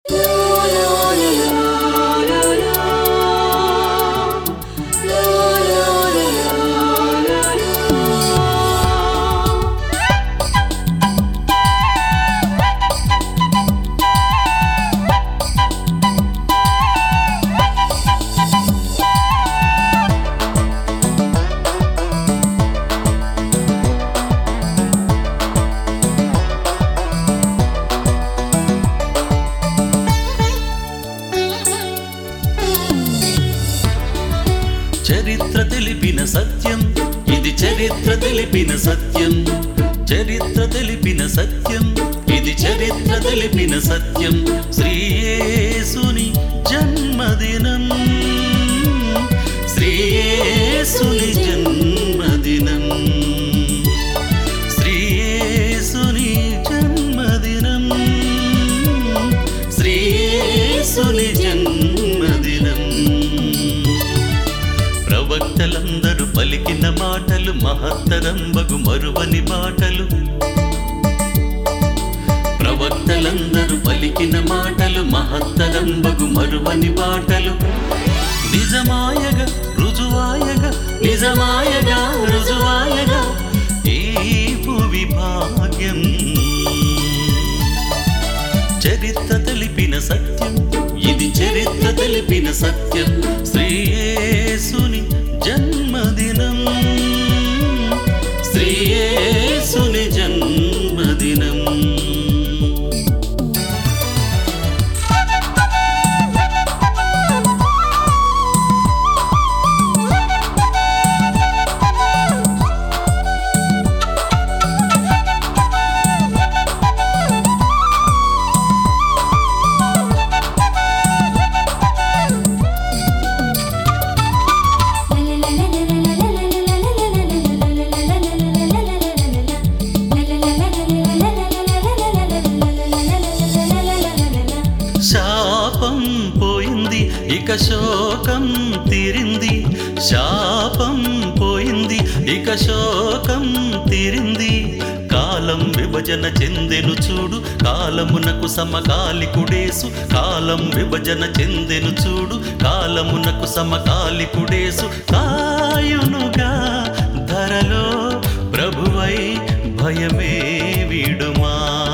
చరిత్ర తెలిపిన సత్యం ఇది చరిత్ర తెలిపిన సత్యం చరిత్ర తెలిపిన సత్యం ఇది చరిత్ర తెలిపిన సత్యం శ్రీయేసుని జన్మదినం శ్రీయేసుని జన్మదినం శ్రీయేసుని జన్మదినం శ్రీయేసుని జన్మదినం ప్రవక్తలందరూ పలికిన మాటలు మహత్తరంబగు మరువని మాటలు ప్రవక్తలందరూ పలికిన మాటలు మహత్తరంబగు మరువని మాటలు నిజమాయగా రుజువాయగా నిజమాయగా రుజువాయగా ఈ భువి భాగ్యం చరిత్ర తెలిపిన సత్యం ఇది చరిత్ర తెలిపిన సత్యం శ్రీయేసుని జన్మదినం శ్రీయేసుని జన్మదినం శాపం పోయింది ఇక శోకం తీరింది శాపం పోయింది ఇక శోకం తీరింది కాలం విభజన చెందెను చూడు కాలమునకు సమకాలికుడేసు కాలం విభజన చెందెను చూడు కాలమునకు సమకాలికుడేసు కాయునుగా ధరలో ప్రభువై భయమే వీడుమా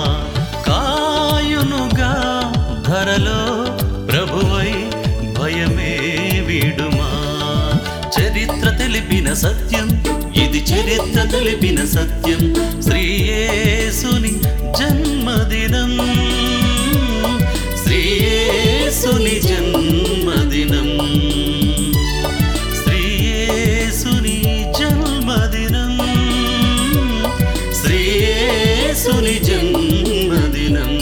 కాయునుగా ధరలో ప్రభువై భయమే వీడుమా చరిత్ర తెలిపిన సత్యం ఇది చరిత్ర తెలిపిన సత్యం శ్రీయేసుని జన్మదినం శ్రీయేసుని జన్మదినం శ్రీయేసుని జన్మదినం శ్రీయేసుని జన్మదినం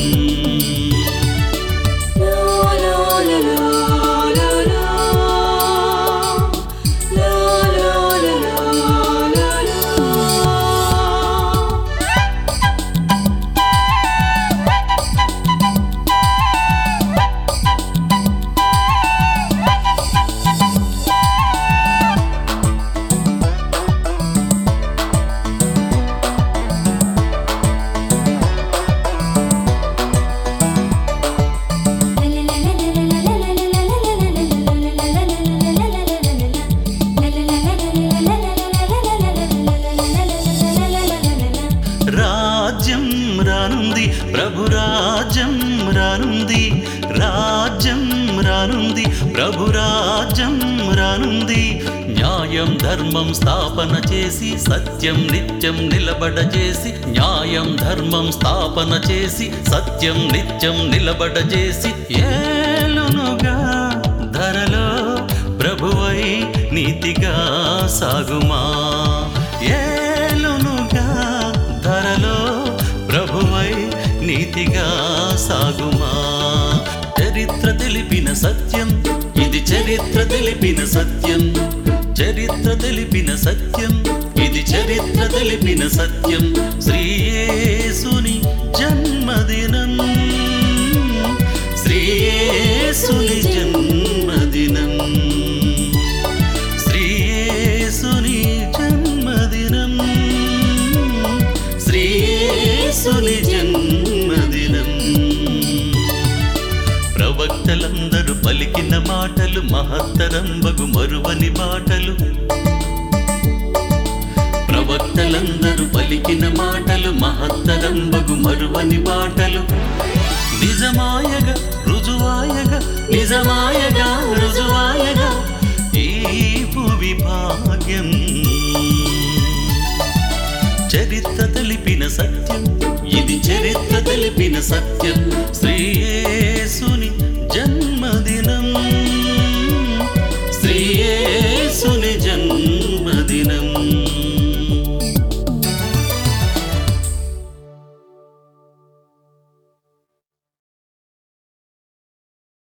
రాజ్యం రానుంది ప్రభు రాజ్యం రానుంది రాజ్యం రానుంది ప్రభు రాజ్యం రానుంది న్యాయం ధర్మం స్థాపన చేసి సత్యం నిత్యం నిలబడ చేసి న్యాయం ధర్మం స్థాపన చేసి సత్యం నిత్యం నిలబడ చేసి ఏలునుగా ధరలో ప్రభువై నీతిగా సాగుమా ఏలునుగా ధరలో ప్రభువై నీతిగా సాగుమా చరిత్ర తెలిపిన సత్యం ఇది చరిత్ర తెలిపిన సత్యం చరిత్ర తెలిపిన సత్యం ఇది చరిత్ర తెలిపిన సత్యం శ్రీయేసుని జన్మదినం శ్రీయేసుని జన్మదినం శ్రీయేసుని జన్మదినం శ్రీయేసుని జన్మదినం ప్రవక్తలందరూ పలికిన మాటలు మహత్తరంబగు మరువని బాటలు ప్రవక్తలందరూ పలికిన మాటలు మహత్తరంబగు మరువని బాటలు నిజమాయగా రుజువాయగా నిజమాయగా రుజువాయగా ఈ భువి భాగ్యం చరిత్ర తెలిపిన సత్యం ఇది చరిత్ర తెలిపిన సత్యం శ్రీయేసుని జన్మదినం శ్రీయే